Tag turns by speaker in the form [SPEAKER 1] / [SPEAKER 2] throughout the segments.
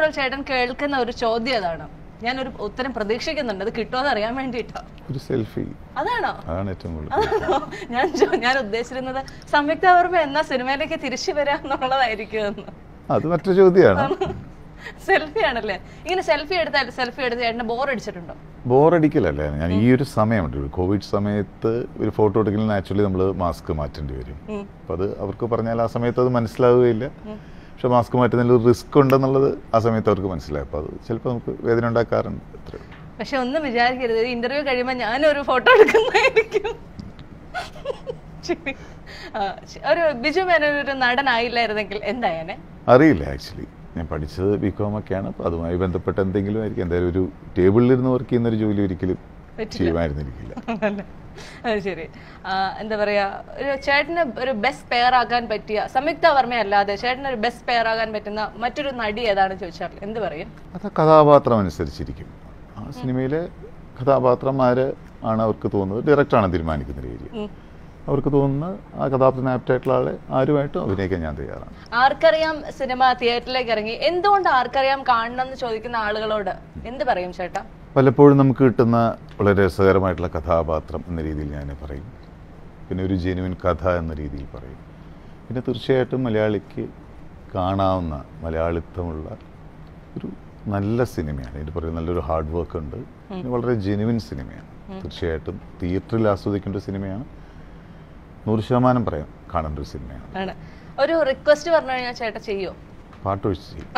[SPEAKER 1] കൂടുതൽ ചേട്ടൻ കേൾക്കുന്ന ഒരു ചോദ്യം അതാണ് ഞാനൊരു ഉത്തരം പ്രതീക്ഷിക്കുന്നുണ്ട് അത് കിട്ടുമോ അറിയാൻ വേണ്ടിയിട്ടോ
[SPEAKER 2] ഒരു സെൽഫി
[SPEAKER 1] അതാണോ
[SPEAKER 2] അതാണ് ഏറ്റവും കൂടുതൽ
[SPEAKER 1] അതാണോ ഞാൻ ചോ- ഞാൻ ഉദ്ദേശിച്ചിരുന്നത് സംയുക്ത വർമ്മ എന്നാ സിനിമയിലേക്ക് തിരിച്ചു വരാന്നുള്ളതായിരിക്കും എന്ന്
[SPEAKER 2] അത് മറ്റൊരു ചോദ്യമാണ്
[SPEAKER 1] സെൽഫി ആണല്ലേ ഇങ്ങനെ സെൽഫി എടുത്താൽ സെൽഫി എടുത്ത് ചേട്ടന് ബോർ അടിച്ചിട്ടുണ്ടോ
[SPEAKER 2] ബോറടിക്കലല്ല ഞാൻ ഈ ഒരു സമയമുണ്ട് ഒരു കോവിഡ് സമയത്ത് ഒരു ഫോട്ടോ എടുക്കലിന് ആക്ച്വലി നമ്മൾ മാസ്ക് മാറ്റേണ്ടി വരും
[SPEAKER 1] ഉം.
[SPEAKER 2] അപ്പം അത് അവർക്ക് പറഞ്ഞാൽ ആ സമയത്ത് അത് മനസ്സിലാവുകയില്ല പക്ഷെ മാസ്ക് മാറ്റുന്നതിൽ ഒരു റിസ്ക് ഉണ്ടെന്നുള്ളത് ആ സമയത്ത് അവർക്ക് മനസ്സിലായി അപ്പോൾ അത് ചിലപ്പോൾ നമുക്ക് വേദന ഉണ്ടാക്കാറുണ്ട് അത്രേ ഉള്ളൂ.
[SPEAKER 1] പക്ഷെ ഒന്നും വിചാരിക്കരുത് ഇന്റർവ്യൂ കഴിയുമ്പോൾ ഞാനൊരു ഫോട്ടോ എടുക്കുന്നതായിരിക്കും ശരി. ആ, ശ- ഒരു ബിജു മേനോൻ ഒരു നടനായില്ലായിരുന്നെങ്കിൽ എന്തായാനെ
[SPEAKER 2] അറിയില്ല ആക്ച്വലി ഞാൻ പഠിച്ചത് ബി കോം ഒക്കെയാണ് അപ്പോൾ അതുമായി ബന്ധപ്പെട്ട എന്തെങ്കിലും ആയിരിക്കും എന്തായാലും ഒരു ടേബിളിലിരുന്ന് വർക്ക് ചെയ്യുന്ന ഒരു ജോലി ഒരിക്കലും
[SPEAKER 1] പറ്റില്ല.
[SPEAKER 2] ചെയ്യുമായിരുന്നിരിക്കില്ല
[SPEAKER 1] അല്ലേ? അത് ശരി ആ, എന്താ പറയാ ഒരു ചേട്ടന് ഒരു ബെസ്റ്റ് പെയർ ആകാൻ പറ്റിയ സംയുക്ത വർമ്മ അല്ലാതെ ചേട്ടന് ഒരു ബെസ്റ്റ് പെയർ ആകാൻ പറ്റുന്ന മറ്റൊരു നടി ഏതാണെന്ന് ചോദിച്ചാൽ എന്ത് പറയും
[SPEAKER 2] അത് കഥാപാത്രം അനുസരിച്ചിരിക്കും ആ സിനിമയിലെ കഥാപാത്രന്മാർ ആണ് അവർക്ക് തോന്നുന്നത് ഡയറക്റ്റാണ് തീരുമാനിക്കുന്ന രീതി
[SPEAKER 1] ഉം.
[SPEAKER 2] അവർക്ക് തോന്നുന്ന ആ കഥാപാത്രത്തിന് ആപ്റ്റായിട്ടുള്ള ആളെ ആരുമായിട്ടും അഭിനയിക്കാൻ ഞാൻ തയ്യാറാണ്
[SPEAKER 1] ആർക്കറിയാം സിനിമ തിയേറ്ററിലേക്ക് ഇറങ്ങി എന്തുകൊണ്ട് ആർക്കറിയാം കാണണം എന്ന് ചോദിക്കുന്ന ആളുകളോട് എന്ത് പറയും ചേട്ടാ
[SPEAKER 2] പലപ്പോഴും നമുക്ക് കിട്ടുന്ന വളരെ രസകരമായിട്ടുള്ള കഥാപാത്രം എന്ന രീതിയിൽ ഞാൻ പറയും പിന്നെ ഒരു ജെനുവിൻ കഥ എന്ന രീതിയിൽ പറയും പിന്നെ തീർച്ചയായിട്ടും മലയാളിക്ക് കാണാവുന്ന മലയാളിത്വമുള്ള ഒരു നല്ല സിനിമയാണ് ഇതിൽ പറയുന്ന നല്ലൊരു ഹാർഡ് വർക്ക് ഉണ്ട് പിന്നെ വളരെ ജെനുവിൻ സിനിമയാണ് തീർച്ചയായിട്ടും തിയേറ്ററിൽ ആസ്വദിക്കേണ്ട ഒരു സിനിമയാണ് നൂറ് ശതമാനം പറയാം കാണേണ്ട ഒരു സിനിമയാണ്
[SPEAKER 1] ആണ് ഒരു റിക്വസ്റ്റ് പറഞ്ഞു കഴിഞ്ഞാൽ ചേട്ടാ ചെയ്യോ
[SPEAKER 2] പാട്ടൊഴിച്ച് ചെയ്യും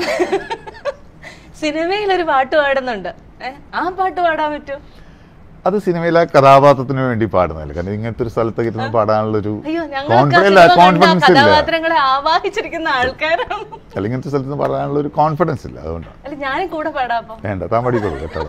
[SPEAKER 1] സിനിമയിൽ ഒരു പാട്ട് പാടുന്നുണ്ട് ഏ ആ പാട്ട് പാടാൻ പറ്റുമോ
[SPEAKER 2] അത് സിനിമയിലെ കഥാപാത്രത്തിന് വേണ്ടി പാടുന്നതല്ല കാരണം ഇങ്ങനത്തെ ഒരു സ്ഥലത്തൊക്കെ ഇരുന്ന് പാടാനുള്ളൊരു
[SPEAKER 1] അയ്യോ
[SPEAKER 2] കോൺഫിഡൻസ്
[SPEAKER 1] ഞങ്ങൾക്ക്
[SPEAKER 2] കോൺഫിഡൻസ് ഇല്ല
[SPEAKER 1] കഥാപാത്രങ്ങളെ ആവാഹിച്ചിരിക്കുന്ന ആൾക്കാരാണ്
[SPEAKER 2] അല്ലെങ്കിൽ ഇങ്ങനത്തെ സ്ഥലത്ത് നിന്ന് പാടാനുള്ള ഒരു കോൺഫിഡൻസ് ഇല്ല അതുകൊണ്ടാണ്
[SPEAKER 1] അല്ല ഞാനും കൂടെ പാടാപ്പോ
[SPEAKER 2] വേണ്ട താൻ പാടിക്കോളൂ കേട്ടോ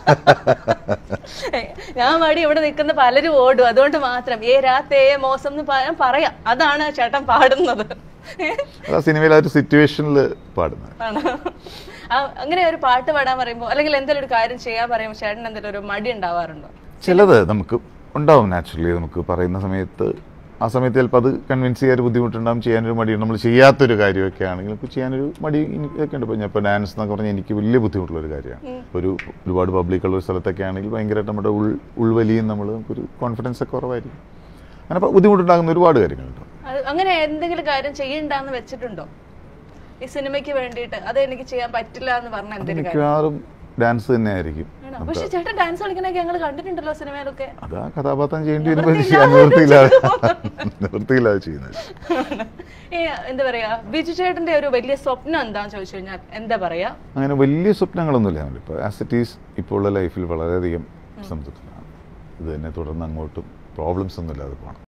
[SPEAKER 1] ഏ, ഞാൻ പാടി ഇവിടെ നിൽക്കുന്ന പലരും ഓടും അതുകൊണ്ട് മാത്രം ഏ രാത്തേ മോശം എന്ന് പ- ഞാൻ പറയാം അതാണ് ചേട്ടൻ പാടുന്നത് ഏ?
[SPEAKER 2] അത് ആ സിനിമയിലെ ആ ഒരു സിറ്റുവേഷനിൽ പാടുന്നത്
[SPEAKER 1] ആണ്. ആ, അങ്ങനെ ഒരു പാട്ട് പാടാൻ പറയുമ്പോൾ അല്ലെങ്കിൽ എന്തെങ്കിലും ഒരു കാര്യം ചെയ്യാൻ പറയുമ്പോൾ ചേട്ടൻ എന്തെങ്കിലും ഒരു മടി ഉണ്ടാവാറുണ്ടോ
[SPEAKER 2] ചിലത് നമുക്ക് ഉണ്ടാവും നാച്ചുറലി നമുക്ക് പറയുന്ന സമയത്ത് ആ സമയത്ത് ചിലപ്പോൾ അത് കൺവിൻസ് ചെയ്യാൻ ഒരു ബുദ്ധിമുട്ടുണ്ടാവും ചെയ്യാനൊരു മടി നമ്മൾ ചെയ്യാത്തൊരു കാര്യമൊക്കെ ആണെങ്കിൽ ഇപ്പോൾ ചെയ്യാനൊരു മടി ഒക്കെ ഉണ്ട് ഇപ്പോൾ ഞാൻ ഇപ്പോൾ ഡാൻസ് എന്നൊക്കെ പറഞ്ഞാൽ എനിക്ക് വലിയ ബുദ്ധിമുട്ടുള്ള ഒരു കാര്യമാണ് ഒരു ഒരുപാട് പബ്ലിക് ഉള്ള ഒരു സ്ഥലത്തൊക്കെ ആണെങ്കിൽ ഭയങ്കരമായിട്ട് നമ്മുടെ ഉൾ ഉൾവലിയും നമ്മൾ നമുക്കൊരു കോൺഫിഡൻസ് ഒക്കെ കുറവായിരിക്കും അങ്ങനെ അപ്പോൾ ബുദ്ധിമുട്ടുണ്ടാകുന്ന ഒരുപാട് കാര്യങ്ങളുണ്ട്
[SPEAKER 1] അത് അങ്ങനെ എന്തെങ്കിലും കാര്യം ചെയ്യണ്ടെന്ന് വെച്ചിട്ടുണ്ടോ ഈ സിനിമയ്ക്ക് വേണ്ടിയിട്ട് അത് എനിക്ക് ചെയ്യാൻ പറ്റില്ല എന്ന് പറഞ്ഞ എന്തെങ്കിലും കാര്യം
[SPEAKER 2] മിക്കവാറും ഡാൻസ് തന്നെ ആയിരിക്കും
[SPEAKER 1] ആണോ? പക്ഷെ ചേട്ടൻ ഡാൻസ് കളിക്കണൊക്കെ ഞങ്ങൾ കണ്ടിട്ടുണ്ടല്ലോ സിനിമയിലൊക്കെ
[SPEAKER 2] അത് ആ കഥാപാത്രം ചെയ്യേണ്ടി വരുമ്പോൾ ചെയ്യാൻ നിവൃത്തിയില്ലാതെ നിവൃത്തിയില്ലാതെ ചെയ്യുന്നത്
[SPEAKER 1] ഈ എന്താ പറയാ ബിജു ചേട്ടന്റെ ഒരു വലിയ സ്വപ്നം എന്താന്ന് ചോദിച്ചു കഴിഞ്ഞാൽ എന്താ പറയാ
[SPEAKER 2] അങ്ങനെ വലിയ സ്വപ്നങ്ങളൊന്നുമില്ല ഇപ്പോൾ ആസ് ഇറ്റ് ഈസ് ഇപ്പോൾ ഉള്ള ലൈഫിൽ വളരെയധികം സംതൃപ്തനാണ് ഇത് തന്നെ തുടർന്ന് അങ്ങോട്ടും പ്രോബ്ലംസ് ഒന്നും ഇല്ലാതെ പോകണം